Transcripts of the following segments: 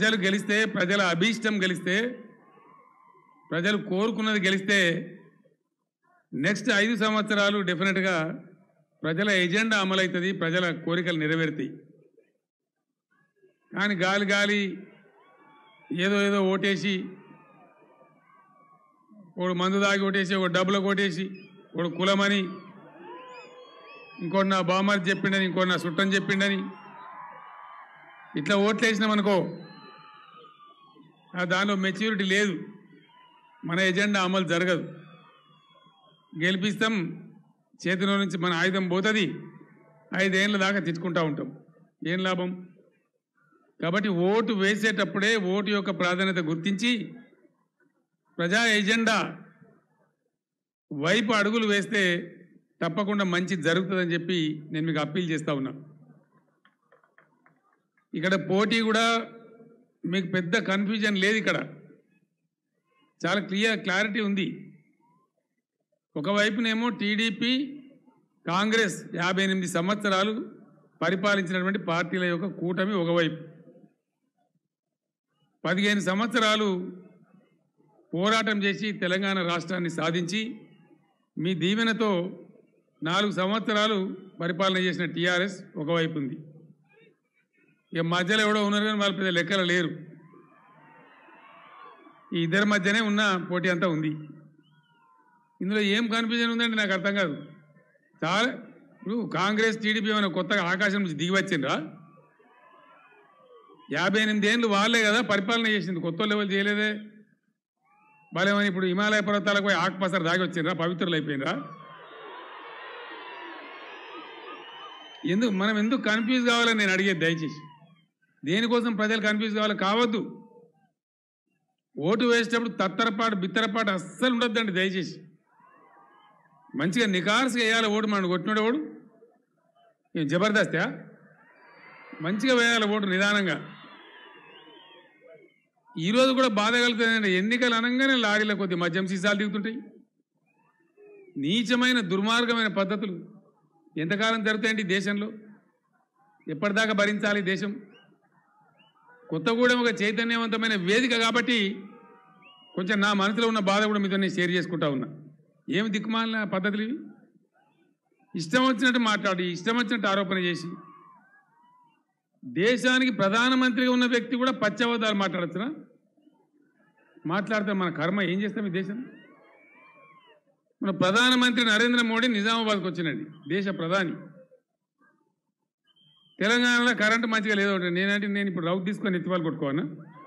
ప్రజలు గెలిస్తే ప్రజల అభీష్టం గెలిస్తే ప్రజలు కోరుకున్నది గెలిస్తే నెక్స్ట్ ఐదు సంవత్సరాలు డెఫినెట్గా ప్రజల ఎజెండా అమలవుతుంది ప్రజల కోరికలు నెరవేరుతాయి కానీ గాలి గాలి ఏదో ఏదో ఓటేసి ఒకడు మందు దాగి ఓటేసి ఒక డబ్బులకు ఓటేసి ఒకడు కులమని ఇంకోటి నా బామ్మని చెప్పిండని ఇంకోటి నా చుట్టం చెప్పిండని ఇట్లా ఓట్లు వేసినామనుకో ఆ దానిలో మెచ్యూరిటీ లేదు మన ఎజెండా అమలు జరగదు గెలిపిస్తాం చేతిలో నుంచి మన ఆయుధం పోతుంది ఐదేళ్ళ దాకా తెచ్చుకుంటా ఉంటాం ఏం లాభం కాబట్టి ఓటు వేసేటప్పుడే ఓటు యొక్క ప్రాధాన్యత గుర్తించి ప్రజా ఎజెండా వైపు అడుగులు వేస్తే తప్పకుండా మంచి జరుగుతుందని చెప్పి నేను మీకు అప్పీల్ చేస్తా ఉన్నా ఇక్కడ పోటీ కూడా మీకు పెద్ద కన్ఫ్యూజన్ లేదు ఇక్కడ చాలా క్లియర్ క్లారిటీ ఉంది ఒకవైపునేమో టీడీపీ కాంగ్రెస్ యాభై ఎనిమిది సంవత్సరాలు పరిపాలించినటువంటి పార్టీల యొక్క కూటమి ఒకవైపు పదిహేను సంవత్సరాలు పోరాటం చేసి తెలంగాణ రాష్ట్రాన్ని సాధించి మీ దీవెనతో నాలుగు సంవత్సరాలు పరిపాలన చేసిన టీఆర్ఎస్ ఒకవైపు ఉంది ఇక మధ్యలో ఎవడో ఉన్నారు కానీ వాళ్ళ పెద్ద లెక్కలు లేరు ఈ ఇద్దరి మధ్యనే ఉన్న పోటీ అంతా ఉంది ఇందులో ఏం కన్ఫ్యూజన్ ఉందంటే నాకు అర్థం కాదు చాలా ఇప్పుడు కాంగ్రెస్ టీడీపీ ఏమైనా కొత్తగా ఆకాశం నుంచి దిగి వచ్చిండ్రా యాభై ఎనిమిది ఏళ్ళు వాళ్ళే కదా పరిపాలన చేసింది కొత్త లెవెల్ చేయలేదే వాళ్ళేమని ఇప్పుడు హిమాలయ పర్వతాలకు పోయి ఆకుపసర దాగి వచ్చిండ్రా పవిత్రులు అయిపోయినరా ఎందుకు మనం ఎందుకు కన్ఫ్యూజ్ కావాలని నేను అడిగేది దయచేసి దేనికోసం ప్రజలు కన్ఫ్యూజ్ కావాలి కావద్దు ఓటు వేసేటప్పుడు తత్తరపాటు బిత్తరపాటు అస్సలు ఉండొద్దండి దయచేసి మంచిగా నికార్సుగా వేయాలి ఓటు మనం కొట్టినాడు ఓడు ఏం జబర్దస్తా మంచిగా వేయాలి ఓటు నిదానంగా ఈరోజు కూడా బాధ కలుగుతుందండి ఎన్నికలు అనగానే లారీల కొద్ది మద్యం సీసాలు దిగుతుంటాయి నీచమైన దుర్మార్గమైన పద్ధతులు ఎంతకాలం జరుగుతాయండి ఈ దేశంలో ఎప్పటిదాకా భరించాలి ఈ దేశం కొత్తగూడెం ఒక చైతన్యవంతమైన వేదిక కాబట్టి కొంచెం నా మనసులో ఉన్న బాధ కూడా మీతో నేను షేర్ చేసుకుంటా ఉన్నా ఏమి దిక్కుమాలిన పద్ధతులు ఇవి ఇష్టం వచ్చినట్టు మాట్లాడి ఇష్టం వచ్చినట్టు ఆరోపణ చేసి దేశానికి ప్రధానమంత్రిగా ఉన్న వ్యక్తి కూడా పచ్చవదాలు మాట్లాడచ్చునా మాట్లాడితే మన కర్మ ఏం చేస్తాం ఈ దేశం మన ప్రధానమంత్రి నరేంద్ర మోడీ నిజామాబాద్కి వచ్చినండి దేశ ప్రధాని తెలంగాణలో కరెంటు మంచిగా లేదో ఒకటి. నేనంటే నేను ఇప్పుడు రౌత్ తీసుకొని ఎత్తిపాలు కొట్టుకోవనా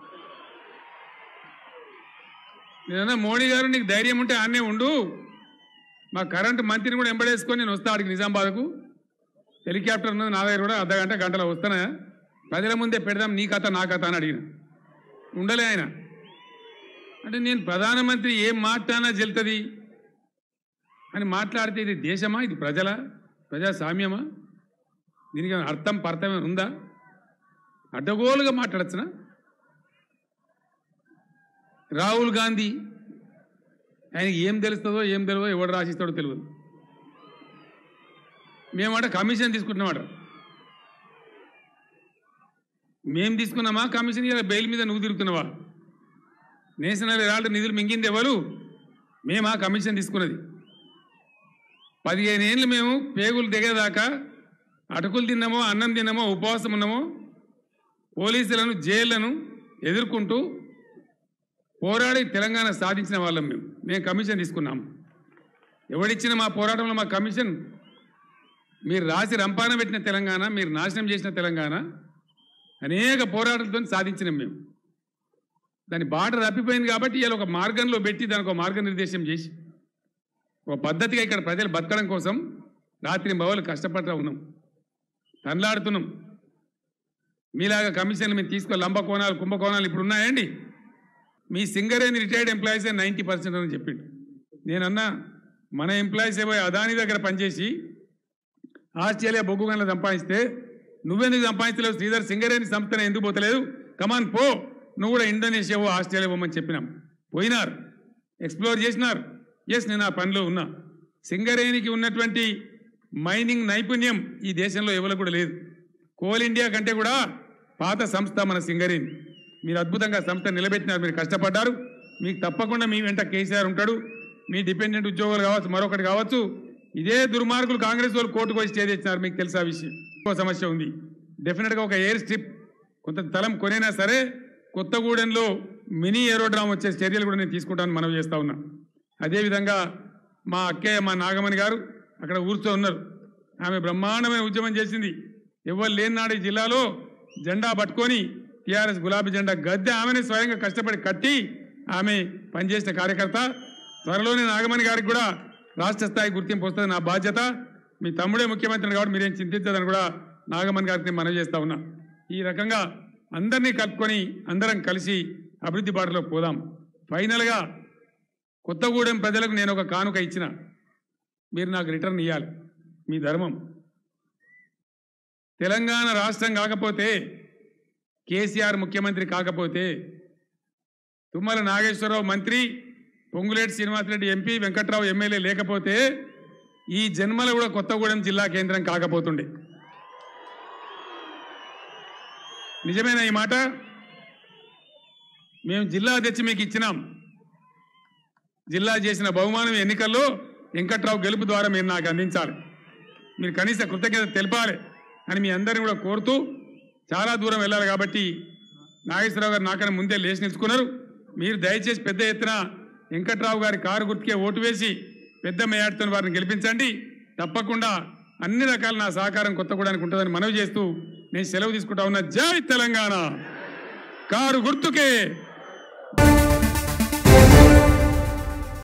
నేనన్నా మోడీ గారు నీకు ధైర్యం ఉంటే ఆనే ఉండు మా కరెంటు మంత్రిని కూడా ఎంబడేసుకొని నేను వస్తా ఆడికి నిజామాబాద్కు హెలికాప్టర్ ఉన్నది నా దగ్గర కూడా అర్ధ గంట గంటలో వస్తానా ప్రజల ముందే పెడదాం నీ కథ నా కథ అని అడిగిన ఉండలే ఆయన అంటే నేను ప్రధానమంత్రి ఏం మాట్లాడినా చెల్తుంది అని మాట్లాడితే ఇది దేశమా ఇది ప్రజల ప్రజాస్వామ్యమా దీనికి ఏమైనా అర్థం పర్థం ఏమైనా ఉందా అడ్డగోలుగా మాట్లాడచ్చునా రాహుల్ గాంధీ ఆయనకి ఏం తెలుస్తుందో ఏం తెలియదో ఎవడు రాసిస్తాడో తెలియదు మేమాట కమిషన్ తీసుకుంటున్నామాట మేం తీసుకున్నామా కమిషన్ ఇలా బెయిల్ మీద నువ్వు తిరుగుతున్నావా నేషనల్ హెరాల్డ్ నిధులు మింగింది ఎవరు మేమా కమిషన్ తీసుకున్నది పదిహేను ఏళ్ళు మేము పేగులు దిగేదాకా అటుకులు తిన్నామో అన్నం తిన్నామో ఉపవాసం ఉన్నామో పోలీసులను జైళ్లను ఎదుర్కొంటూ పోరాడి తెలంగాణ సాధించిన వాళ్ళం మేము మేము కమిషన్ తీసుకున్నాం ఎవడిచ్చిన మా పోరాటంలో మా కమిషన్ మీరు రాసి రంపాన పెట్టిన తెలంగాణ మీరు నాశనం చేసిన తెలంగాణ అనేక పోరాటాలతో సాధించినాం మేము దాని బాట తప్పిపోయింది కాబట్టి ఇలా ఒక మార్గంలో పెట్టి దానికి ఒక మార్గనిర్దేశం చేసి ఒక పద్ధతిగా ఇక్కడ ప్రజలు బతకడం కోసం రాత్రి బవలు కష్టపడతా ఉన్నాం తనలాడుతున్నాం మీలాగా కమిషన్లు మేము తీసుకో లంబకోణాలు కుంభకోణాలు ఇప్పుడు ఉన్నాయండి మీ సింగరేణి రిటైర్డ్ ఎంప్లాయీసే నైంటీ పర్సెంట్ అని చెప్పిండు నేనన్నా మన ఎంప్లాయీస్ ఏవో అదాని దగ్గర పనిచేసి ఆస్ట్రేలియా బొగ్గు గనులు సంపాదిస్తే నువ్వెందుకు సంపాదించలేవు శ్రీధర్ సింగరేణి సంస్థనే ఎందుకు పోతలేదు కమాన్ పో నువ్వు కూడా ఇండోనేషియా పో ఆస్ట్రేలియా పోమని చెప్పినాం పోయినారు ఎక్స్ప్లోర్ చేసినారు ఎస్ నేను ఆ పనిలో ఉన్నా సింగరేణికి ఉన్నటువంటి మైనింగ్ నైపుణ్యం ఈ దేశంలో ఎవరికి కూడా లేదు కోల్ ఇండియా కంటే కూడా పాత సంస్థ మన సింగరేణి మీరు అద్భుతంగా సంస్థ నిలబెట్టినారు మీరు కష్టపడ్డారు మీకు తప్పకుండా మీ వెంట కేసీఆర్ ఉంటాడు మీ డిపెండెంట్ ఉద్యోగులు కావచ్చు మరొకటి కావచ్చు ఇదే దుర్మార్గులు కాంగ్రెస్ వాళ్ళు కోర్టుకు వచ్చి స్టే తెచ్చినారు మీకు తెలుసా విషయం ఇంకో సమస్య ఉంది డెఫినెట్గా ఒక ఎయిర్ స్ట్రిప్ కొంత స్థలం కొనైనా సరే కొత్తగూడెంలో మినీ ఏరోడ్రామ్ వచ్చే చర్యలు కూడా నేను తీసుకుంటానని మనవి చేస్తా ఉన్నా అదేవిధంగా మా అక్కయ్య మా నాగమణి గారు అక్కడ ఊర్చో ఉన్నారు ఆమె బ్రహ్మాండమైన ఉద్యమం చేసింది ఎవరు లేని నాడు ఈ జిల్లాలో జెండా పట్టుకొని టీఆర్ఎస్ గులాబీ జెండా గద్దె ఆమెనే స్వయంగా కష్టపడి కట్టి ఆమె పనిచేసిన కార్యకర్త త్వరలోనే నాగమణి గారికి కూడా రాష్ట్ర స్థాయి గుర్తింపు వస్తుంది నా బాధ్యత మీ తమ్ముడే ముఖ్యమంత్రి కాబట్టి మీరేం చింతించదని కూడా నాగమణి గారికి నేను మనవి చేస్తా ఉన్నా ఈ రకంగా అందరినీ కలుపుకొని అందరం కలిసి అభివృద్ధి బాటలో పోదాం ఫైనల్గా కొత్తగూడెం ప్రజలకు నేను ఒక కానుక ఇచ్చిన మీరు నాకు రిటర్న్ ఇవ్వాలి మీ ధర్మం తెలంగాణ రాష్ట్రం కాకపోతే కేసీఆర్ ముఖ్యమంత్రి కాకపోతే తుమ్మల నాగేశ్వరరావు మంత్రి పొంగులేటి శ్రీనివాసరెడ్డి ఎంపీ వెంకట్రావు ఎమ్మెల్యే లేకపోతే ఈ జన్మలో కూడా కొత్తగూడెం జిల్లా కేంద్రం కాకపోతుండే నిజమేనా ఈ మాట మేము జిల్లా తెచ్చి మీకు ఇచ్చినాం జిల్లా చేసిన బహుమానం ఎన్నికల్లో వెంకట్రావు గెలుపు ద్వారా మీరు నాకు అందించాలి మీరు కనీస కృతజ్ఞత తెలపాలి అని మీ అందరిని కూడా కోరుతూ చాలా దూరం వెళ్ళాలి కాబట్టి నాగేశ్వరరావు గారు నాకన్నా ముందే లేచి నిలుచుకున్నారు మీరు దయచేసి పెద్ద ఎత్తున వెంకట్రావు గారి కారు గుర్తుకే ఓటు వేసి పెద్ద మేయాడుతున్న వారిని గెలిపించండి తప్పకుండా అన్ని రకాల నా సహకారం కొత్తగూడానికి ఉంటుందని మనవి చేస్తూ నేను సెలవు తీసుకుంటా ఉన్నా జై తెలంగాణ కారు గుర్తుకే